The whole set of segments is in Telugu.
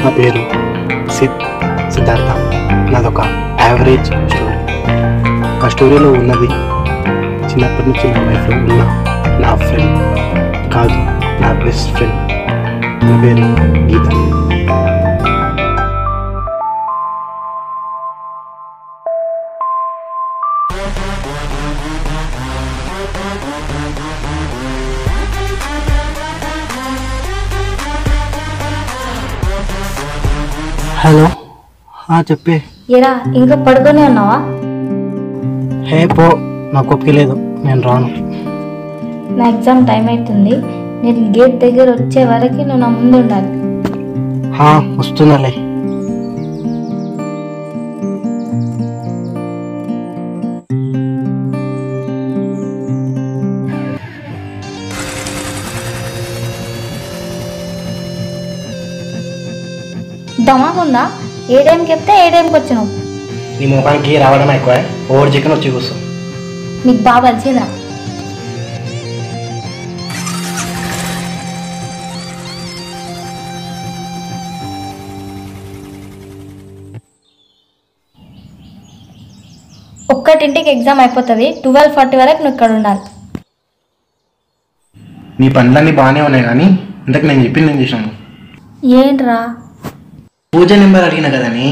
నా పేరు సిద్ సిద్ధార్థ నాదొక యావరేజ్ స్టోరీ ఆ స్టోరీలో ఉన్నది చిన్నప్పటి నుంచి నా లైఫ్లో ఉన్న నా ఫ్రెండ్ కాదు నా బెస్ట్ ఫ్రెండ్ నా పేరు గీత హలో చెప్పే ఎరా ఇంకా పడుకొని ఉన్నావా హే పో నాకు ఒప్పిక లేదు నేను రాను నా ఎగ్జామ్ టైం అవుతుంది నేను గేట్ దగ్గర వచ్చే వరకు నువ్వు నా ముందు ఉండాలి హా, వస్తుందలే దమాకుందా ఏ టైంకి చెప్తే ఏ టైంకి వచ్చినావు నీ ముఖానికి రావడం ఎక్కువ ఓవర్ చికెన్ వచ్చి కూర్చో నీకు బాగా కలిసిందా ఒక్కటింటికి ఎగ్జామ్ అయిపోతుంది ట్వెల్వ్ ఫార్టీ వరకు నువ్వు ఇక్కడ ఉండాలి నీ పనులన్నీ బాగానే ఉన్నాయి కానీ ఇంతకు నేను చెప్పింది నేను చేశాను ఏంట్రా పూజ నెంబర్ అడిగిన కదని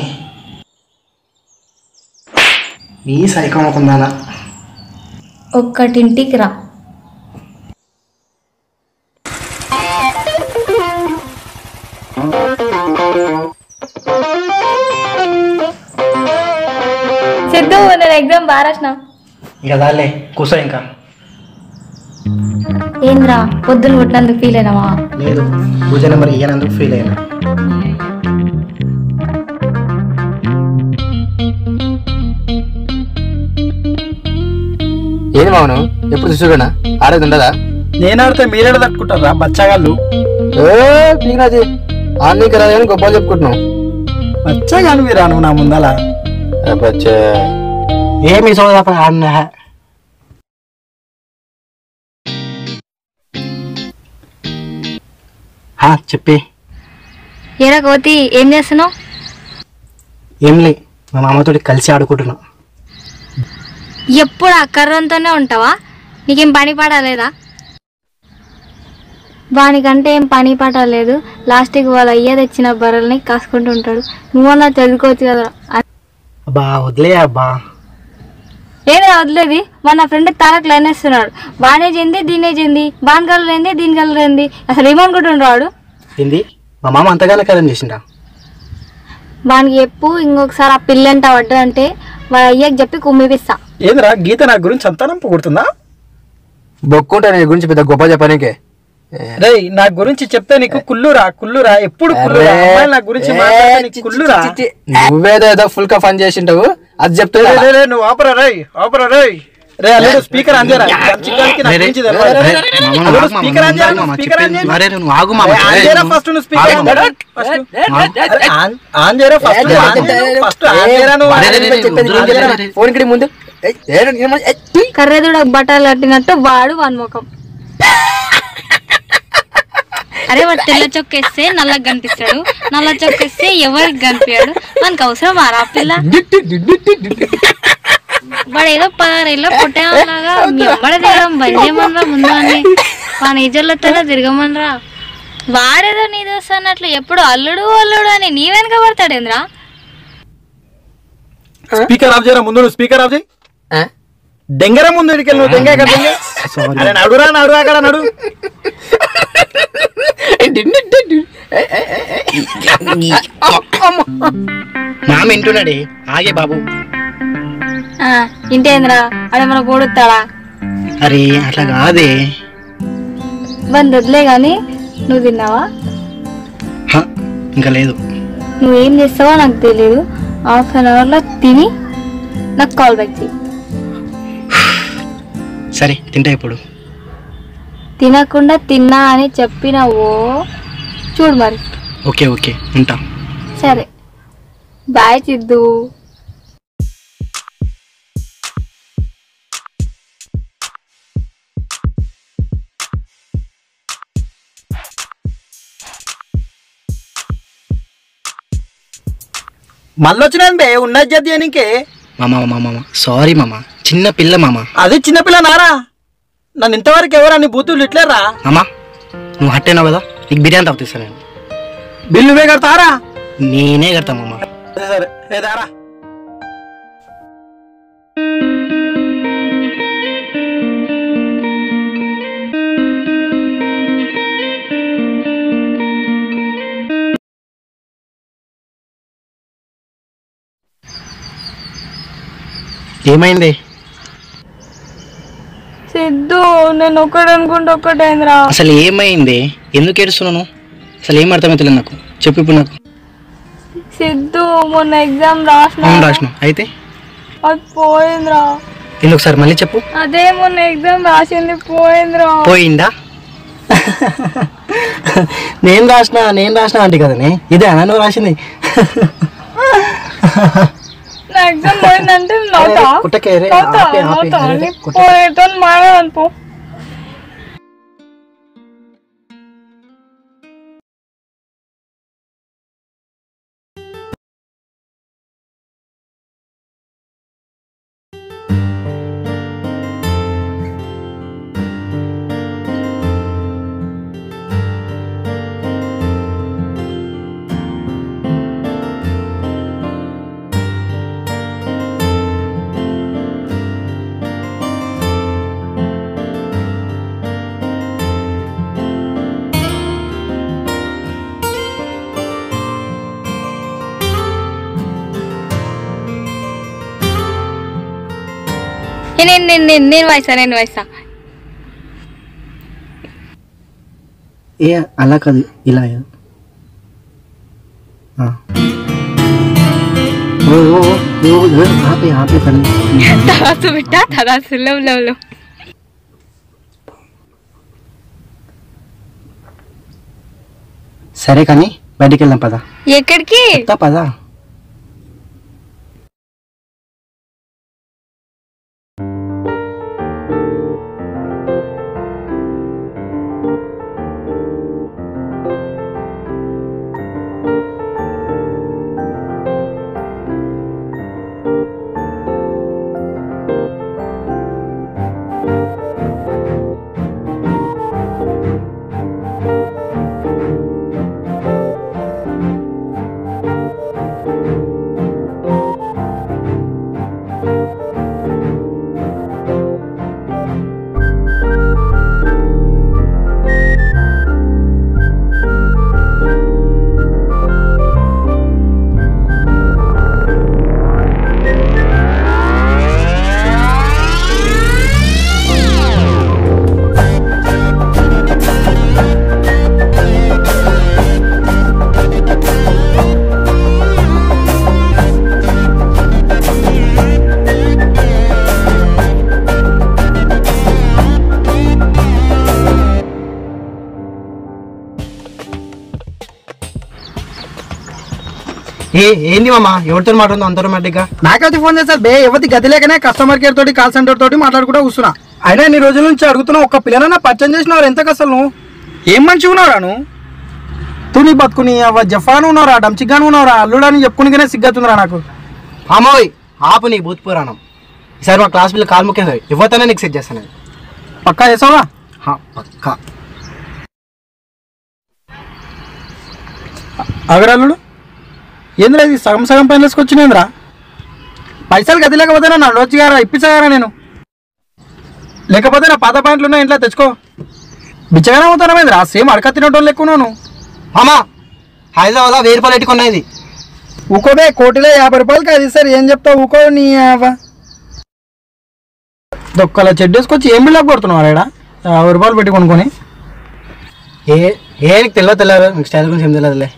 నీ సైకోమకుందానా ఒక్కటింటికి రా సిద్ధు నేను ఎగ్జామ్ బాగా రాసిన ఇక దాలే కూర్చో ఇంకా ఏంద్రా పొద్దున కొట్టినందుకు ఫీల్ అయినావా లేదు పూజ నెంబర్ ఇయ్యనందుకు ఫీల్ అయినా ఏంది మామను ఎప్పుడు చూసుకున్నా ఆడేది ఉండదా నేను ఆడితే మీరేడ తట్టుకుంటారా బచ్చగాళ్ళు ఏ పీకినాది ఆన్నికి రాదని గొప్పలు చెప్పుకుంటున్నావు బచ్చగాను మీరా నువ్వు నా ముందల బచ్చే ఏమి సోదా అన్న హా, చెప్పి ఏరా కోతి ఏం చేస్తున్నావు ఏం లే మా మామతోటి కలిసి ఆడుకుంటున్నా ఎప్పుడు ఆ కర్రంతోనే ఉంటావా నీకేం పని పడలేదా వానికంటే ఏం పని పాట లేదు లాస్ట్కి వాళ్ళ అయ్య తెచ్చిన బర్రెల్ని కాసుకుంటూ ఉంటాడు నువ్వన్నా తెలుసుకోవచ్చు కదా అబ్బా వదిలే అబ్బా ఏదో వదిలేది మన ఫ్రెండ్ తారక్ లేనేస్తున్నాడు వానే చెంది దీనే చెంది వాని కలర్ ఏంది దీని కలర్ ఏంది అసలు ఏమనుకుంటుండ్రు వాడు ఏంది మా మామ అంతగానే కరెంట్ చేసిండా వానికి చెప్పు ఇంకొకసారి ఆ పిల్లంట వడ్డు అంటే వాళ్ళ అయ్యకి చెప్పి కుమ్మిపిస్తా ఏందిరా గీత నా గురించి అంతా పొగుడుతుందా బొక్కుంటా నీ గురించి పెద్ద గొప్ప చెప్పనీకే రేయ్ నా గురించి చెప్తే నీకు కుళ్ళురా కుళ్ళురా ఎప్పుడు కుళ్ళురా అమ్మాయిలు నా గురించి మాట్లాడితే నీకు కుళ్ళురా నువ్వేదో ఏదో ఫుల్ గా ఫన్ చేసింటావు అది చెప్తే రేయ్, రేయ్, రేయ్, నువ్వు ఆపరా రేయ్ ఆపరా రేయ్ రే అల్లుడు స్పీకర్ ఆన్ చేయరా చిక్కానికి నా గురించి తెలవాలి. రేయ్, రేయ్, రేయ్. అల్లుడు స్పీకర్ ఆన్ చేయరా నువ్వు స్పీకర్ ఆన్ చేయరా నువ్వు ఆగు మామ రేయ్, ఆన్ చేయరా ఫస్ట్ నువ్వు స్పీకర్ ఆన్ చేయరా ఫస్ట్ అరే, ఆన్- ఆన్ చేయరా ఫస్ట్ ఆన్ చేయరా ఫస్ట్ ఆన్ చేయరా నువ్వు రే, రే, రే, చెప్పేది రే, రే, రే, రే. ఫోన్ కి ముందు ఏయ్, ఏడు, ఏమో, ఏయ్, తీ. కర్రెదుడు బట్టలు కట్టినట్టు వాడు వాని ముఖం అరే వాడు తెల్ల చొక్కేస్తే నల్లగా కనిపిస్తాడు నల్ల చొక్కేస్తే ఎవరికి కనిపించాడు మనకు అవసరం ఆ పిల్ల వాడు ఏదో పదారేళ్ళలో పుట్టేలాగా మీ అమ్మడ తిరగడం బంద్ చేయమనరా ముందు అని మన ఇజర్లతో తిరగమనరా వాడేదో నీ దోస్త్ అన్నట్లు ఎప్పుడు అల్లుడు అల్లుడు అని నీ వెనక పడతాడేంద్రా స్పీకర్ ఆఫ్ చేయరా ముందు నువ్వు స్పీకర్ ఆఫ్ చేయి ఆ? దెంగర ముందు ఇడికెళ్ళి నువ్వు దెంగ ఎక్కడ దెంగ అరే నడురా నడు అక్కడ నడు మామ వింటున్నాడే ఆగే బాబు ఇంటేంద్రా అడే మన కూడుతాడా అరే అట్లా కాదే బంద్ వదిలే కానీ నువ్వు తిన్నావా హ, ఇంకా లేదు నువ్వేం చేస్తావో నాకు తెలియదు హాఫ్ అన్ అవర్లో తిని నాకు కాల్ బ్యాక్ చేయి సరే తింటా ఇప్పుడు తినకుండా తిన్నా అని చెప్పినావో చూడు మరి ఓకే ఓకే ఉంటా సరే బాయ్ చిద్దు మళ్ళీ వచ్చినది బే ఉన్నది జద్ది నీకే మామ మామ మామ సారీ మామ చిన్న పిల్ల మామ అది చిన్నపిల్ల నారా నన్ను ఇంతవరకు ఎవరు అన్ని బూతులు ఇట్లేరా మామ నువ్వు హట్టేనావు కదా నీకు బిర్యానీ తాగుతా నేను బిల్లు వే కడతారా నేనే కడతా మామ సరే సరే ఏదారా ఏమైంది సిద్ధు నేను ఒకటి అనుకుంటే ఒక్కటైందిరా అసలు ఏమైంది ఎందుకు ఏడుస్తున్నాను అసలు ఏం అర్థమవుతలేదు నాకు చెప్పు ఇప్పుడు నాకు సిద్ధు మొన్న ఎగ్జామ్ రాసిన అవును రాసిన అయితే అది పోయిందిరా ఎందుకు సార్ మళ్ళీ చెప్పు అదే మొన్న ఎగ్జామ్ రాసింది పోయిందిరా పోయిందా నేను రాసిన నేను రాసిన అంటే కదనే ఇదే అన్న నువ్వు రాసింది నా ఎగ్జామ్ పోయిందంటే నవ్వుతా అరే, కుట్టకే రే, నవ్వుతా, ఆపే, ఆపే, నవ్వుతా. అరే, నీ కుట్టకే. పోయేతో మాట్లాడనుకో నేను నేను నేను నేను వాయిస్తా నేను వాయిస్తా ఏ అలా కాదు ఇలా ఆ. ఓ, ఓ, ఓ, ఓ, ఓ, ఆపే ఆపే తల్లి తదాసు బిడ్డ తదాసు లవ్ లవ్ లవ్ సరే కానీ బయటికి వెళ్దాం పద ఎక్కడికి చెప్తా పద ఏ ఏంది మామ ఎవరితో మాట్లాడుతుందో అంత రొమాంటిక్గా నాకైతే ఫోన్ చేస్తారు బే ఎవరి గతి లేకనే కస్టమర్ కేర్ తోటి కాల్ సెంటర్ తోటి మాట్లాడుకుంటూ కూర్చున్నా అయినా ఇన్ని రోజుల నుంచి అడుగుతున్నా ఒక్క పిల్లనన్నా పరిచయం చేసినవారు ఎంత అసలు నువ్వు ఏం మంచిగా ఉన్నారా నువ్వు తుని బతుకుని అవ్వ జఫాను ఉన్నారా డంచిగ్గాను ఉన్నారా అల్లుడని చెప్పుకునికనే సిగ్గతుందిరా నాకు అమ్మోయ్ ఆపు నీ భూత్ పురాణం ఈసారి మా క్లాస్ పిల్లలు కాలు ముఖ్యం ఎవరితోనే నీకు సెట్ చేస్తాను నేను. పక్కా చేసావా హా, పక్కా అగరల్లుడు ఏందిరా ఇది సగం సగం పైన వేసుకొచ్చినేంద్రా పైసలు గది లేకపోతే నా రోజుగారా ఇప్పించగారా నేను లేకపోతే నా పాత పాయింట్లు ఉన్నాయి ఇంట్లో తెచ్చుకో బిచ్చగానే అవుతానమేంద్రా సేమ్ అడక తినటం లెక్కున్నాను అమ్మా హైదరాబాద్లో వెయ్యి రూపాయలు ఎట్టుకున్నది ఊకోబే కోటిలో యాభై రూపాయలకి అది సార్ ఏం చెప్తావు ఊకో నీ యావ. దొక్కల చెడ్డు వేసుకొచ్చి ఏం బిల్డప్ కొడుతున్నావు ఆడ యాభై రూపాయలు పెట్టి కొనుక్కొని ఏ ఏ నీకు తెలియదు తెలియదు మీకు స్టైల్ గురించి ఏం తెలియదులే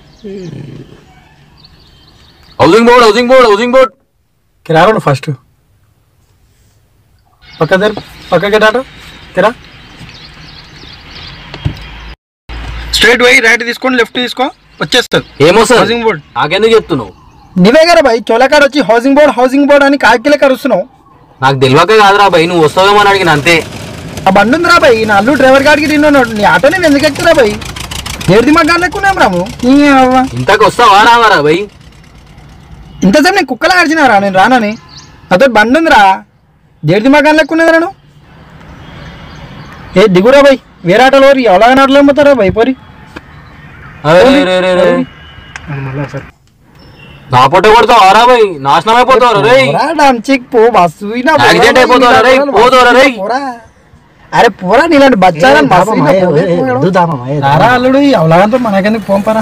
housing board housing board housing board కిరాడు ఫస్ట్ పక్క దగ్గర పక్క కిరాడు కిరా స్ట్రైట్ పోయి రైట్ తీసుకొని లెఫ్ట్ తీసుకో వచ్చేస్తుంది ఏమో సార్ హౌసింగ్ బోర్డ్ నాకెందుకు చెప్తున్నావు నీవే కదా భయ్ చోలకాడ వచ్చి హౌసింగ్ బోర్డ్ హౌసింగ్ బోర్డ్ అని కాకిలే కరుస్తున్నావు నాకు తెలియక కాదురా భయ్ నువ్వు వస్తావేమో అని అడిగిన అంతే ఆ బండి ఉందిరా భయ్ నా అల్లు డ్రైవర్ గాడికి తిన్నాడు నీ ఆటో నేను ఎందుకు ఎక్కురా భయ్ ఏడిది మగ్గాలు ఎక్కున్నాం రాము నీ అవ్వ. ఇంతకు వస్తావా రావారా భయ్ ఇంతసేపు నేను కుక్కలా అడిచినారా నేను రానని నాతో బండి ఉందిరా దేడిది మగాన్ లెక్క ఉన్నది రాను ఏ దిగురా బై వేరే ఆటోలో ఎవలాగా ఆటోలో అమ్ముతారా బై పోరి అరే రే రే రే రే. నా పొట్ట కొడతావు ఆరా బై నాశనం అయిపోతావు రే పోరా, డంచిక్ పో బస్సు వినా పోరా, Accident అయిపోతావురా రేయ్, బస్సు పోతావురా రేయ్. పోరా. అరే పోరా నీలాంటి బచ్చాలని బస్సు వినా పోరా. రారా అల్లుడు ఎవలాగంతో మనకెందుకు పోంపరా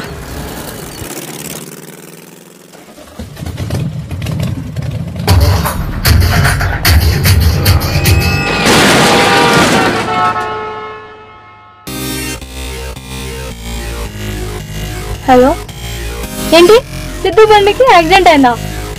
హలో ఏంటి సిద్ధు బండికి యాక్సిడెంట్ అయిందా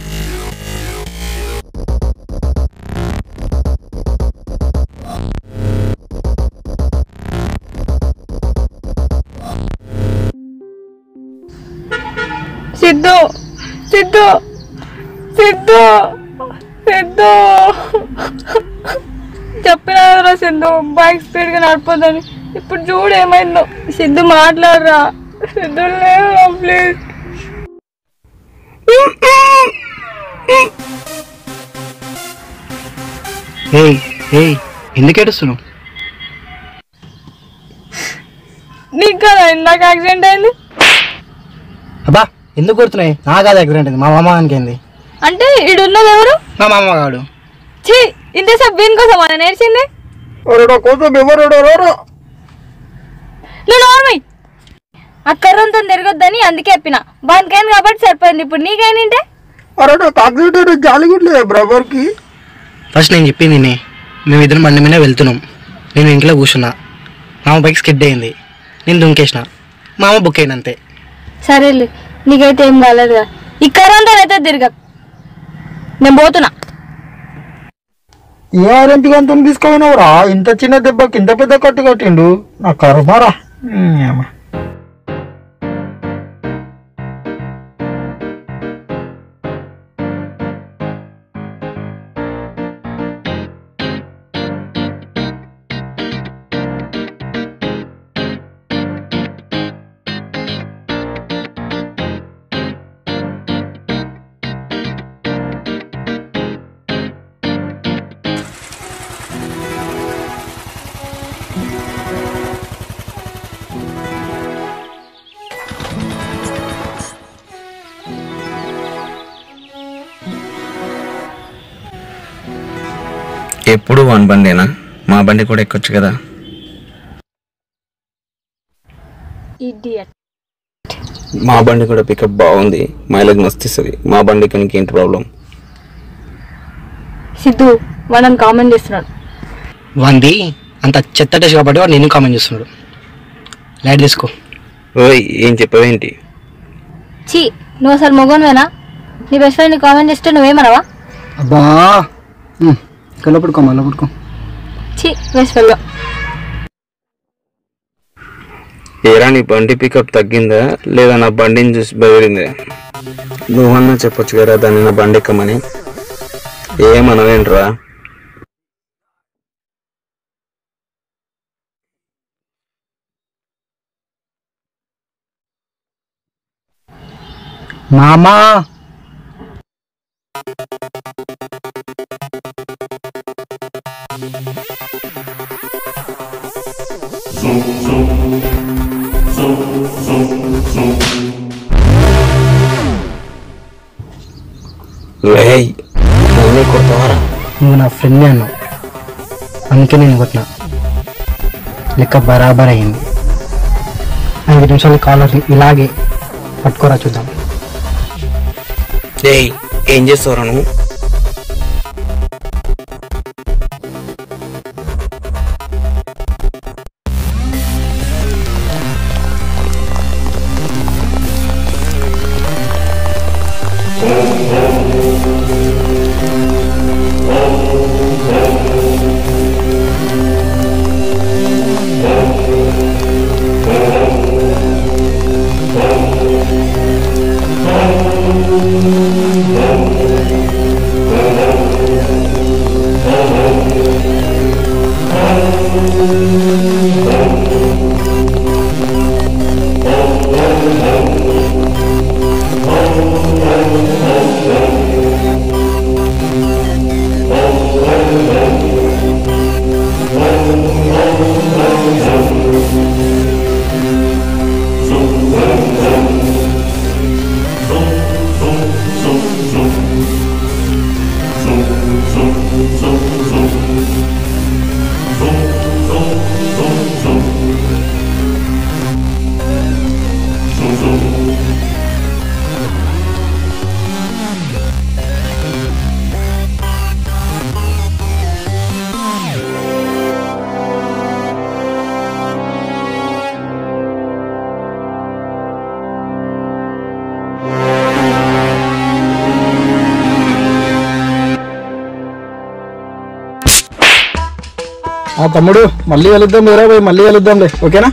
సిద్ధు సిద్ధు సిద్ధు సిద్ధు చెప్పినా కదరా సిద్ధు బైక్ స్పీడ్గా నడిపోదని ఇప్పుడు చూడు ఏమైందో సిద్ధు మాట్లాడరా సిద్ధు లేవురా ప్లీజ్ ఏయ్ ఏయ్ ఎందుకు ఏడుస్తున్నావు నీకు కదా ఇందాక యాక్సిడెంట్ అయింది అబ్బా ఎందుకు కొడుతున్నాయి నా కాదు యాక్సిడెంట్ అయింది మా మామ అనికేంది అంటే ఈడున్నది ఎవరు మా మామ కాడు ఛీ ఇంతసేపు వీని కోసం మన నేర్చింది కోసం ఎవరు నువ్వు నార్మల్ ఆ కర్రంతో తిరగొద్దని అందుకే చెప్పిన బానికైంది కాబట్టి సరిపోయింది ఇప్పుడు నీకైనంటే యాక్సిడెంట్ జాలిగుట్లేదు బ్రదర్కి ఫస్ట్ నేను చెప్పింది నే మేము ఇద్దరం బండి మీద వెళ్తున్నాం నేను ఇంట్లో కూర్చున్నా మామ బైక్ స్కిడ్ అయింది నేను దుంకేసిన మామ బుక్ అయింది అంతే సరేలే నీకైతే ఏం కాలేదు కదా ఈ కర్రంతో అయితే తిరగ నేను పోతున్నా ఏ ఆరెంజ్ గంతో తీసుకుపోయినావురా ఇంత చిన్న దెబ్బకి ఇంత పెద్ద కట్టు కట్టిండు నా కర్మారా ఏమ. ఎప్పుడు వన్ బండేనా మా బండి కూడా ఎక్కొచ్చు కదా ఇడియట్ మా బండి కూడా పికప్ బాగుంది మైలేజ్ మస్తు ఇస్తుంది మా బండికి నీకు ఏంటి ప్రాబ్లం సిద్ధు మనం కామెంట్ చేస్తున్నాడు వాంది అంత చెత్త టెస్ట్ కాబట్టి వాడు నేను కామెంట్ చేస్తున్నాడు లైట్ తీసుకో ఓయ్ ఏం చెప్పవేంటి ఛీ నువ్వు అసలు మొగోనువేనా నీ బెస్ట్ ఫ్రెండ్ కామెంట్ చేస్తే నువ్వేమనవా అబ్బా ఉమ్, కళ్ళ పడుకో మళ్ళీ పడుకో ఛీ బెస్ట్ ఫ్రెండ్ ఏరా నీ బండి పికప్ తగ్గిందా లేదా నా బండిని చూసి బెదిరిందా నువ్వన్నా చెప్పొచ్చు కదా దాన్ని నా బండి ఎక్కమని ఏమనవేంట్రా మామా రేయ్ నన్నే కొడతావారా నువ్వు నా ఫ్రెండ్ అన్నావు అందుకే నేను కొట్టిన లెక్క బరాబర్ అయింది ఐదు నిమిషాలు కాలర్ ఇలాగే పట్టుకోరా చూద్దాం ఏయ్ ఏం చేస్తావురా నువ్వు ఆ తమ్ముడు మళ్ళీ కలుద్దాం లేరా పోయి మళ్ళీ కలుద్దాంలే ఓకేనా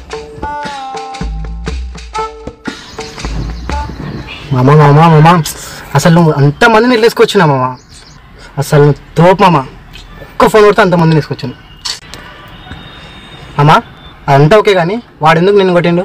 మామ మామ మామ అసలు నువ్వు అంతమందిని వెళ్ళేసుకొచ్చినా మామ అసలు నువ్వు తోపు మామ ఒక్క ఫోన్ కొడితే అంతమందిని వేసుకొచ్చాను అమ్మా అదంతా ఓకే కానీ వాడు ఎందుకు నిన్ను కొట్టిండు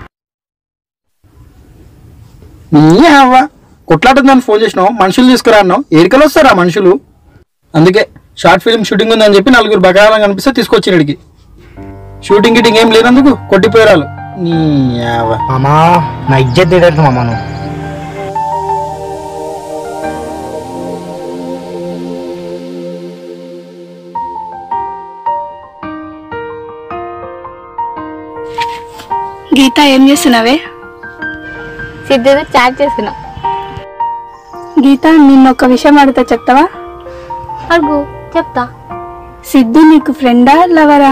నీ అవ్వ కొట్లాడుతుందని ఫోన్ చేసినావు మనుషులు తీసుకురా అన్నావు ఏరికలు వస్తారా మనుషులు అందుకే షార్ట్ ఫిల్మ్ షూటింగ్ ఉందని చెప్పి నలుగురు బకాయాలను కనిపిస్తే తీసుకొచ్చిన ఇడికి షూటింగ్ గిటింగ్ ఏం లేనందుకు కొట్టిపోయారు నీ అవ్వ మామా నా ఇజ్జత్ తీయడానికి మామ నువ్వు గీత ఏం చేస్తున్నావే సిద్ధుతో చాట్ చేస్తున్నా గీత నిన్న ఒక విషయం అడుగుతా చెప్తావా అడుగు చెప్తా సిద్ధు నీకు ఫ్రెండా లవరా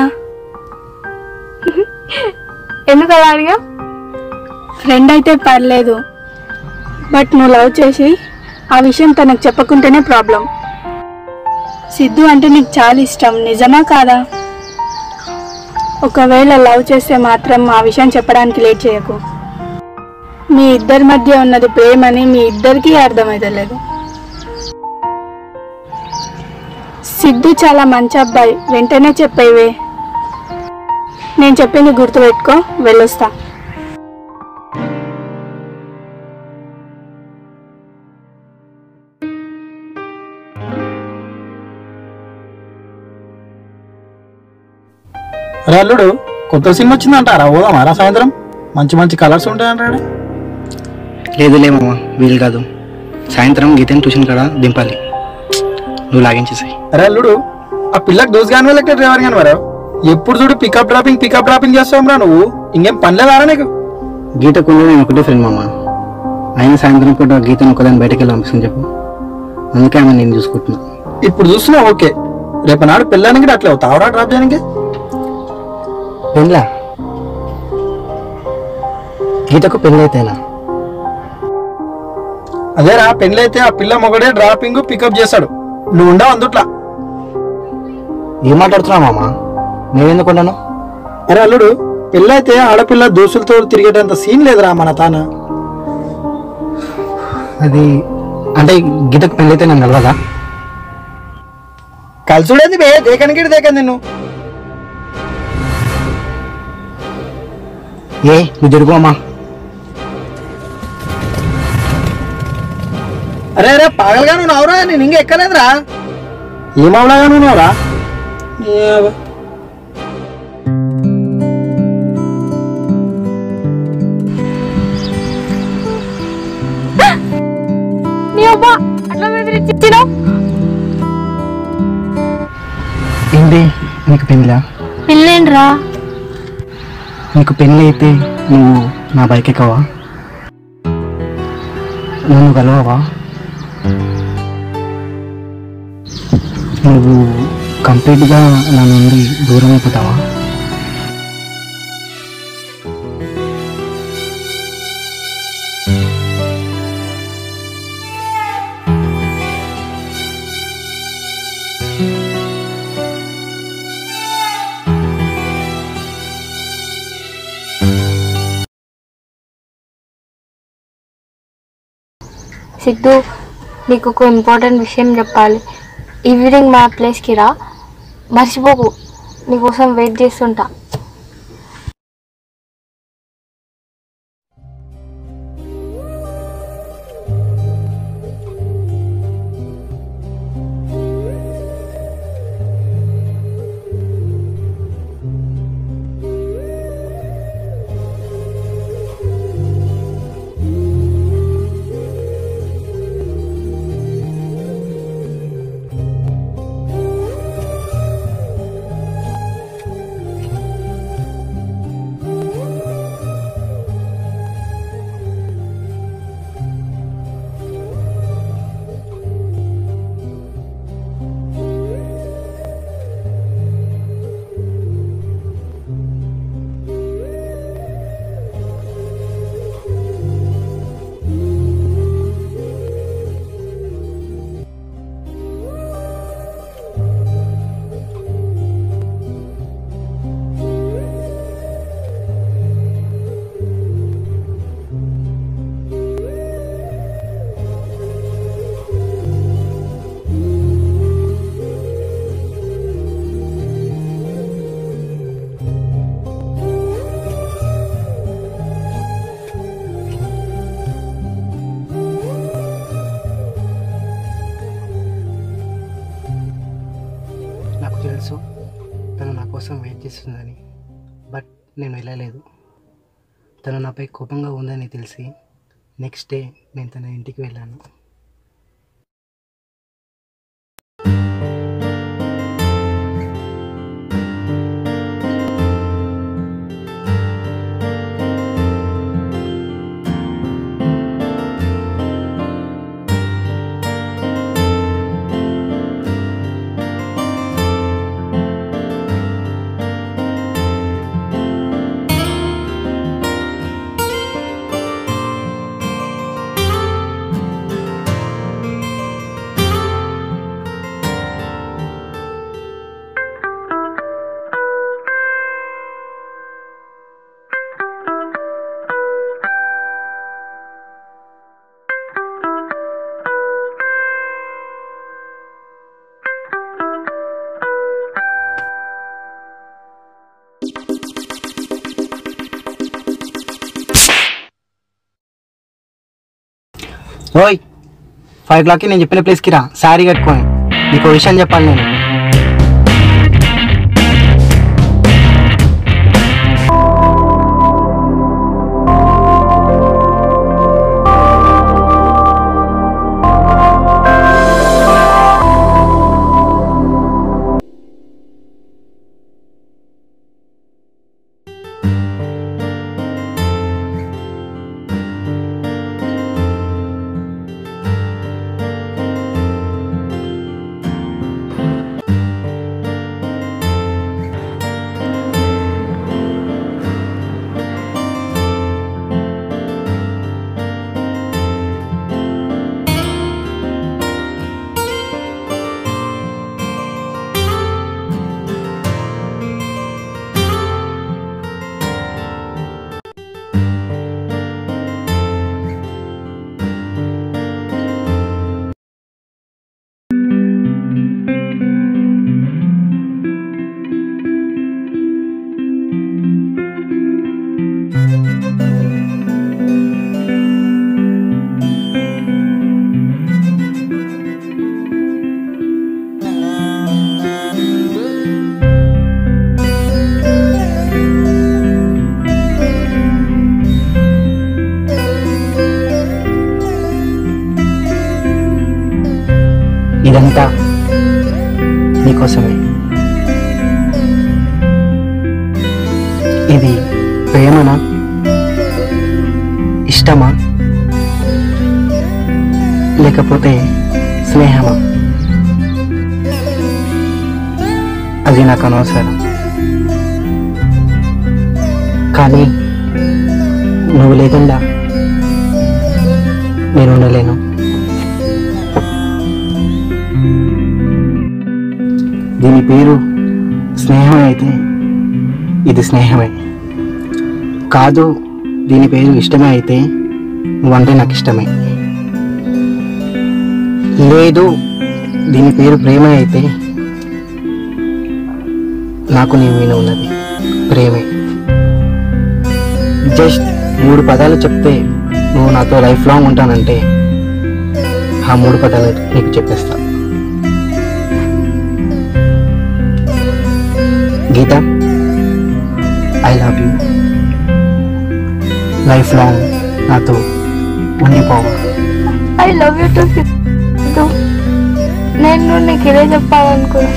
ఎందుకు అలా అడిగా ఫ్రెండ్ అయితే పర్లేదు బట్ నువ్వు లవ్ చేసి ఆ విషయం తనకు చెప్పకుంటేనే ప్రాబ్లం సిద్ధు అంటే నీకు చాలా ఇష్టం నిజమా కాదా ఒకవేళ లవ్ చేస్తే మాత్రం ఆ విషయం చెప్పడానికి లేట్ చేయకు మీ ఇద్దరి మధ్య ఉన్నది ప్రేమని మీ ఇద్దరికీ అర్థమైతలేదు సిద్ధు చాలా మంచి అబ్బాయి వెంటనే చెప్పేవే నేను చెప్పింది గుర్తుపెట్టుకో వెళ్ళొస్తా అరే అల్లుడు కొత్త సినిమా వచ్చిందంటారా పోదామారా సాయంత్రం మంచి మంచి కలర్స్ ఉంటాయంటాడు లేదులే మామ వీలు కాదు సాయంత్రం గీతని ట్యూషన్ కాడ దింపాలి నువ్వు లాగించేసాయి అరే అల్లుడు ఆ పిల్లకి దోస్ గాని వెళ్ళక డ్రైవర్ గాని వరావు ఎప్పుడు చూడు పికప్ డ్రాపింగ్ పికప్ డ్రాపింగ్ చేస్తావు రా నువ్వు ఇంకేం పనిలేదారా నీకు గీతకు నేను ఒకటే ఫ్రెండ్ మామ అయినా సాయంత్రం పూట గీతను ఒకదాన్ని బయటకు వెళ్ళి పంపిస్తుంది చెప్పు అందుకే ఆమె నేను చూసుకుంటున్నా ఇప్పుడు చూస్తున్నావు ఓకే రేపు నాడు పిల్లానికి కూడా అట్లా అవుతావరా డ్రాప్ చేయడానికి పెళ్ళా గీతకు పెళ్ళైతేనా అదేరా పెళ్ళైతే ఆ పిల్ల మొగడే డ్రాపింగ్ పికప్ చేస్తాడు నువ్వు ఉండవు అందుట్లా ఏం మాట్లాడుతున్నావు మామ నేనెందుకు ఉన్నాను అరే అల్లుడు పెళ్ళైతే ఆడపిల్ల దోస్తులతో తిరిగేటంత సీన్ లేదురా మన తాన అది అంటే గీతకు పెళ్ళైతే నేను కలవదా కలిసుడేంది బే దేకనికి దేకంది నిన్ను ఏ నువ్వు జరుగు అమ్మా అరే అరే పాగలుగా నువ్వు నవ్వురా నేను ఇంకా ఎక్కలేదురా ఏమవలాగా నువ్వు నవ్వురా ఏ- నీ అబ్బా అట్లా బెదిరించినావు ఏంటి నీకు పెళ్ళా పిల్లేంట్రా నీకు పెళ్ళి అయితే నువ్వు నా బైక్ ఎక్కవా నన్ను కలవవా నువ్వు కంప్లీట్గా నా నుండి దూరం అయిపోతావా సిద్ధు నీకు ఒక ఇంపార్టెంట్ విషయం చెప్పాలి ఈవినింగ్ మా ప్లేస్కి రా మర్చిపోకు నీకోసం వెయిట్ చేస్తుంటా కోసం వెయిట్ చేస్తుందని బట్ నేను వెళ్ళలేదు తను నాపై కోపంగా ఉందని తెలిసి నెక్స్ట్ డే నేను తన ఇంటికి వెళ్ళాను ఓయ్ ఫైవ్ ఓ క్లాక్కి నేను చెప్పిన ప్లేస్కి రా శారీ కట్టుకొని నీకు ఓ విషయం చెప్పాలి నేను ఇదంతా నీకోసమే ఇది ప్రేమనా ఇష్టమా లేకపోతే స్నేహమా అది నాకు అనవసరం కానీ నువ్వు లేకుండా నేను ఉండలేను దీని పేరు స్నేహమే అయితే ఇది స్నేహమే కాదు దీని పేరు ఇష్టమే అయితే నువ్వంటే నాకు ఇష్టమే లేదు దీని పేరు ప్రేమ అయితే నాకు నీ మీద ఉన్నది ప్రేమే జస్ట్ మూడు పదాలు చెప్తే నువ్వు నాతో లైఫ్ లాంగ్ ఉంటానంటే ఆ మూడు పదాలు నీకు చెప్పేస్తా Geetha I love you life long నాతో ఉండిపోవాలి I love you too Siddhu నేను నీకు ఇదే చెప్పాలనుకున్నా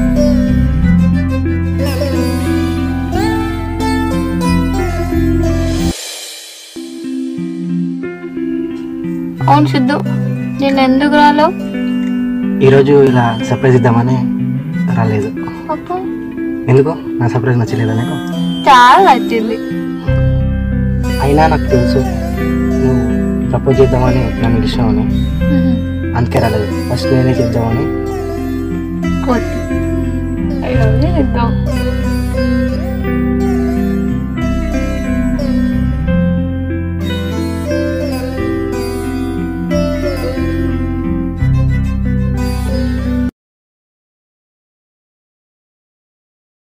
అవును సిద్ధు నేను ఎందుకు రాలో ఈరోజు ఇలా సర్ప్రైజ్ ఇద్దామని రాలేదు అబ్బా, ఎందుకు నా సర్ప్రైజ్ నచ్చలేదా నీకు చాలా నచ్చింది అయినా నాకు తెలుసు నువ్వు ప్రపోజ్ చేద్దామని నన్ను ఇష్టమని అందుకే రాలేదు ఫస్ట్ నేనే చేద్దామని కొద్ది ఐ లవ్ యూ సిద్ధు